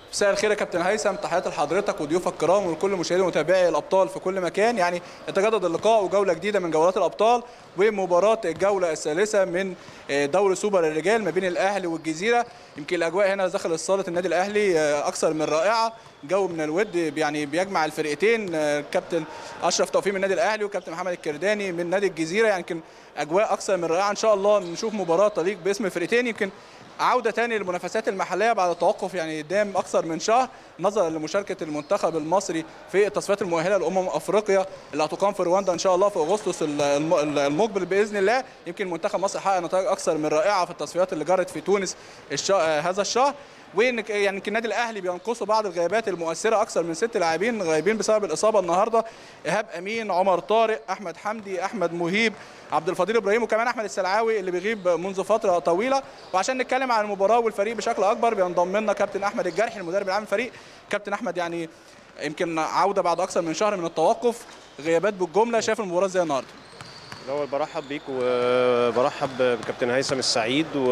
مساء الخير يا كابتن هيثم تحياتي لحضرتك وضيوفك الكرام ولكل مشاهدي ومتابعي الابطال في كل مكان يعني يتجدد اللقاء وجوله جديده من جولات الابطال ومباراه الجوله الثالثه من دوري سوبر الرجال ما بين الاهلي والجزيره يمكن الاجواء هنا داخل صاله النادي الاهلي اكثر من رائعه جو من الود يعني بيجمع الفرقتين كابتن اشرف توفيق من النادي الاهلي وكابتن محمد الكرداني من نادي الجزيره يعني يمكن اجواء اكثر من رائعه ان شاء الله نشوف مباراه تليق باسم الفرقتين يمكن عوده تاني للمنافسات المحليه بعد التوقف يعني دام اكثر من شهر نظرا لمشاركه المنتخب المصري في التصفيات المؤهله لامم افريقيا اللي هتقام في رواندا ان شاء الله في اغسطس المقبل باذن الله يمكن منتخب مصر حقق نتائج اكثر من رائعه في التصفيات اللي جرت في تونس هذا الشهر وان يعني النادي الاهلي بينقصوا بعض الغيابات المؤثره اكثر من ست لاعبين غايبين بسبب الاصابه النهارده ايهاب امين عمر طارق احمد حمدي احمد مهيب عبد الفضيل ابراهيم وكمان احمد السلعاوي اللي بيغيب منذ فتره طويله وعشان نتكلم عن المباراه والفريق بشكل اكبر بينضم لنا كابتن احمد الجرحي المدرب العام للفريق كابتن احمد يعني يمكن عوده بعد اكثر من شهر من التوقف غيابات بالجمله شايف المباراه ازاي النهارده الاول برحب بيك وبرحب بكابتن هيثم السعيد و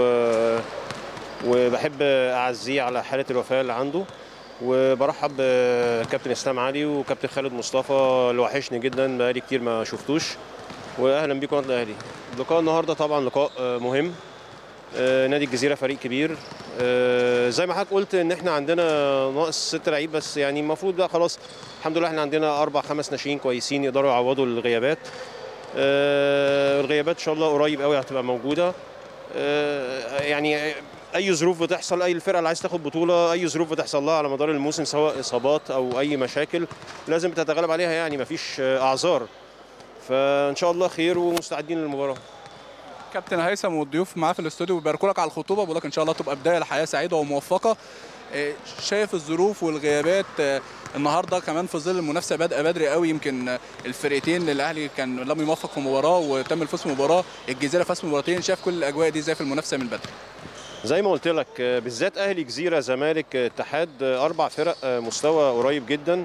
وبحب اعزيه على حاله الوفاه اللي عنده وبرحب بكابتن اسلام علي وكابتن خالد مصطفى اللي وحشني جدا بقالي كتير ما شفتوش واهلا بيكم قناه الاهلي لقاء النهارده طبعا لقاء مهم نادي الجزيره فريق كبير زي ما حضرتك قلت ان احنا عندنا ناقص ست لعيب بس يعني المفروض بقى خلاص الحمد لله احنا عندنا اربع خمس ناشئين كويسين يقدروا يعوضوا الغيابات الغيابات ان شاء الله قريب قوي هتبقى موجوده يعني اي ظروف بتحصل اي الفرقه اللي عايز تاخد بطوله اي ظروف بتحصل لها على مدار الموسم سواء اصابات او اي مشاكل لازم تتغلب عليها يعني مفيش اعذار فان شاء الله خير ومستعدين للمباراه كابتن هيثم والضيوف معاه في الاستوديو بيباركوا لك على الخطوبه بيقول لك ان شاء الله تبقى بدايه لحياه سعيده وموفقه شايف الظروف والغيابات النهارده كمان في ظل المنافسه بادئه بدري قوي يمكن الفرقتين الاهلي كان لم يوفق في مباراه وتم الفوز في مباراه الجزيره فاز في مباراتين شاف كل الاجواء دي ازاي في المنافسه من بدري زي ما قلت لك بالذات اهلي جزيره زمالك اتحاد اربع فرق مستوى قريب جدا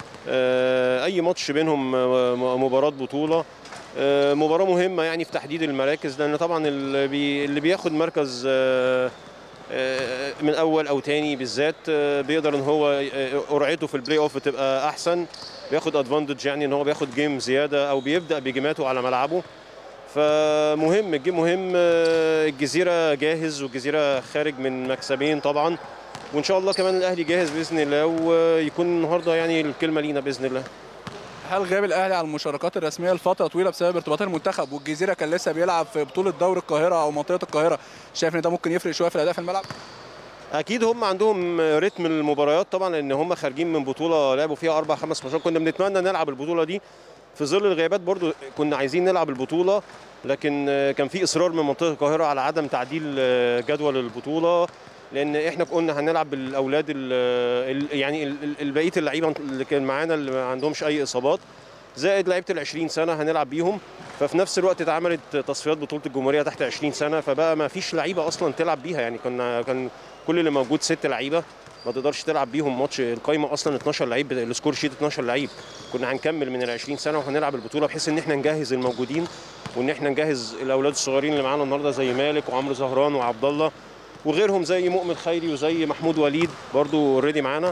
اي ماتش بينهم مباراه بطوله مباراه مهمه يعني في تحديد المراكز لان طبعا اللي بياخد مركز من اول او تاني بالذات بيقدر ان هو قرعته في البلاي اوف تبقى احسن بياخد ادفانتج يعني ان هو بياخد جيم زياده او بيبدا بجيماته على ملعبه فمهم الجيم مهم الجزيره جاهز والجزيره خارج من مكسبين طبعا وان شاء الله كمان الاهلي جاهز باذن الله ويكون النهارده يعني الكلمه لينا باذن الله هل غاب الاهلي على المشاركات الرسميه لفتره طويله بسبب ارتباط المنتخب والجزيره كان لسه بيلعب في بطوله دوري القاهره او منطقه القاهره شايف ان ده ممكن يفرق شويه في الاداء في الملعب اكيد هم عندهم رتم المباريات طبعا لان هم خارجين من بطوله لعبوا فيها اربع خمس ماتشات كنا بنتمنى نلعب البطوله دي في ظل الغيابات برضو كنا عايزين نلعب البطوله لكن كان في اصرار من منطقه القاهره على عدم تعديل جدول البطوله لان احنا قلنا هنلعب بالاولاد ال يعني بقيه اللعيبه اللي كان معانا اللي ما عندهمش اي اصابات زائد لعيبه ال 20 سنه هنلعب بيهم ففي نفس الوقت اتعملت تصفيات بطوله الجمهوريه تحت 20 سنه فبقى ما فيش لعيبه اصلا تلعب بيها يعني كنا كان كل اللي موجود ست لعيبه ما تقدرش تلعب بيهم ماتش القايمه اصلا 12 لعيب السكور شيت 12 لعيب كنا هنكمل من ال 20 سنه وهنلعب البطوله بحيث ان احنا نجهز الموجودين وان احنا نجهز الاولاد الصغيرين اللي معانا النهارده زي مالك وعمرو زهران وعبد الله وغيرهم زي مؤمن خيري وزي محمود وليد برضو اوريدي معانا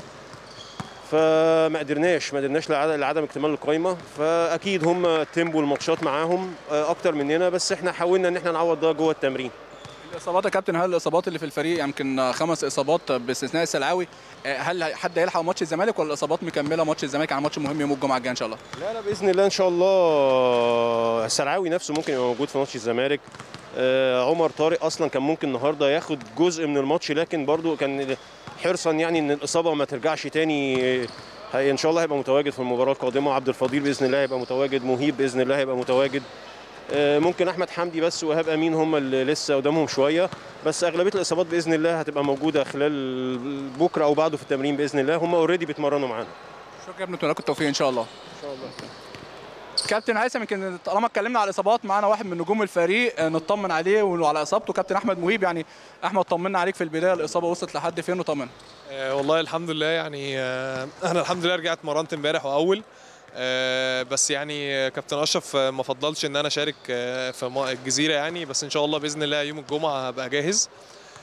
فما قدرناش ما قدرناش لعدم اكتمال القايمه فاكيد هم التيمبو الماتشات معاهم اكتر مننا بس احنا حاولنا ان احنا نعوض ده جوه التمرين الاصابات يا كابتن هل الاصابات اللي في الفريق يمكن خمس اصابات باستثناء السلعاوي هل حد هيلحق ماتش الزمالك ولا الاصابات مكمله ماتش الزمالك على ماتش مهم يوم الجمعه الجايه ان شاء الله لا لا باذن الله ان شاء الله السلعاوي نفسه ممكن يبقى موجود في ماتش الزمالك آه عمر طارق اصلا كان ممكن النهارده ياخد جزء من الماتش لكن برضو كان حرصا يعني ان الاصابه ما ترجعش تاني هي ان شاء الله هيبقى متواجد في المباراه القادمه عبد الفضيل باذن الله هيبقى متواجد مهيب باذن الله هيبقى متواجد ممكن احمد حمدي بس وايهاب امين هم اللي لسه قدامهم شويه بس اغلبيه الاصابات باذن الله هتبقى موجوده خلال بكره او بعده في التمرين باذن الله هم اوريدي بيتمرنوا معانا شكرا يا ابني لكم التوفيق ان شاء الله ان شاء الله كابتن هيثم يمكن طالما اتكلمنا على الاصابات معانا واحد من نجوم الفريق نطمن عليه وعلى اصابته كابتن احمد مهيب يعني احمد طمنا عليك في البدايه الاصابه وصلت لحد فين وطمنا آه والله الحمد لله يعني آه انا الحمد لله رجعت مرنت امبارح واول آه بس يعني كابتن اشرف ما فضلش ان انا اشارك في الجزيره يعني بس ان شاء الله باذن الله يوم الجمعه هبقى جاهز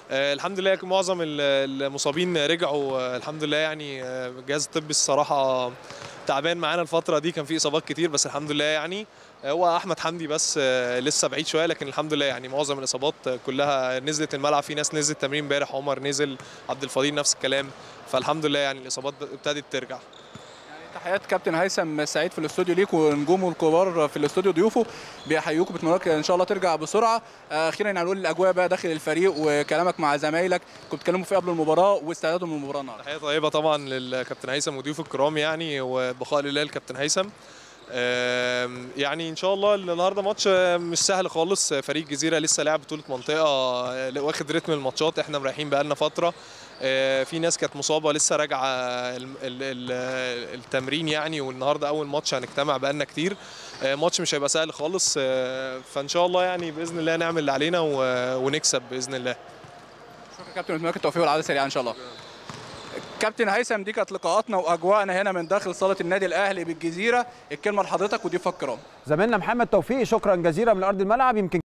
آه، الحمد لله معظم ال- المصابين رجعوا آه، الحمد لله يعني آه، الجهاز الطبي الصراحه تعبان معانا الفتره دي كان في اصابات كتير بس الحمد لله يعني آه، هو احمد حمدي بس آه، لسه بعيد شويه لكن الحمد لله يعني معظم الاصابات آه، كلها نزلت الملعب في ناس نزلت تمرين امبارح عمر نزل عبد الفضيل نفس الكلام فالحمد لله يعني الاصابات ابتدت ترجع تحيات كابتن هيثم سعيد في الاستوديو ليك ونجومه الكبار في الاستوديو ضيوفه بيحيوكوا بتمنى ان شاء الله ترجع بسرعه آه، اخيرا يعني نقول الاجواء بقى داخل الفريق وكلامك مع زمايلك كنتوا بتتكلموا فيه قبل المباراه واستعدادهم للمباراه النهارده تحية طيبة طبعا للكابتن هيثم وضيوف الكرام يعني وبقاء لله الكابتن هيثم آم، يعني ان شاء الله النهارده ماتش آه، مش سهل خالص فريق الجزيره لسه لاعب بطوله منطقه آه، واخد رتم الماتشات احنا مريحين بقالنا فتره آه، في ناس كانت مصابه لسه راجعه ال- ال- ال- التمرين يعني والنهارده اول ماتش هنجتمع بقالنا كتير آه، ماتش مش هيبقى سهل خالص آه، فان شاء الله يعني باذن الله نعمل اللي علينا و- ونكسب باذن الله شكرا كابتن اتمنى لك التوفيق والعوده سريعا ان شاء الله كابتن هيثم دي كانت لقاءاتنا واجواءنا هنا من داخل صاله النادي الاهلي بالجزيره الكلمه لحضرتك وضيوفك الكرام زميلنا محمد توفيق شكرا جزيلا من ارض الملعب يمكن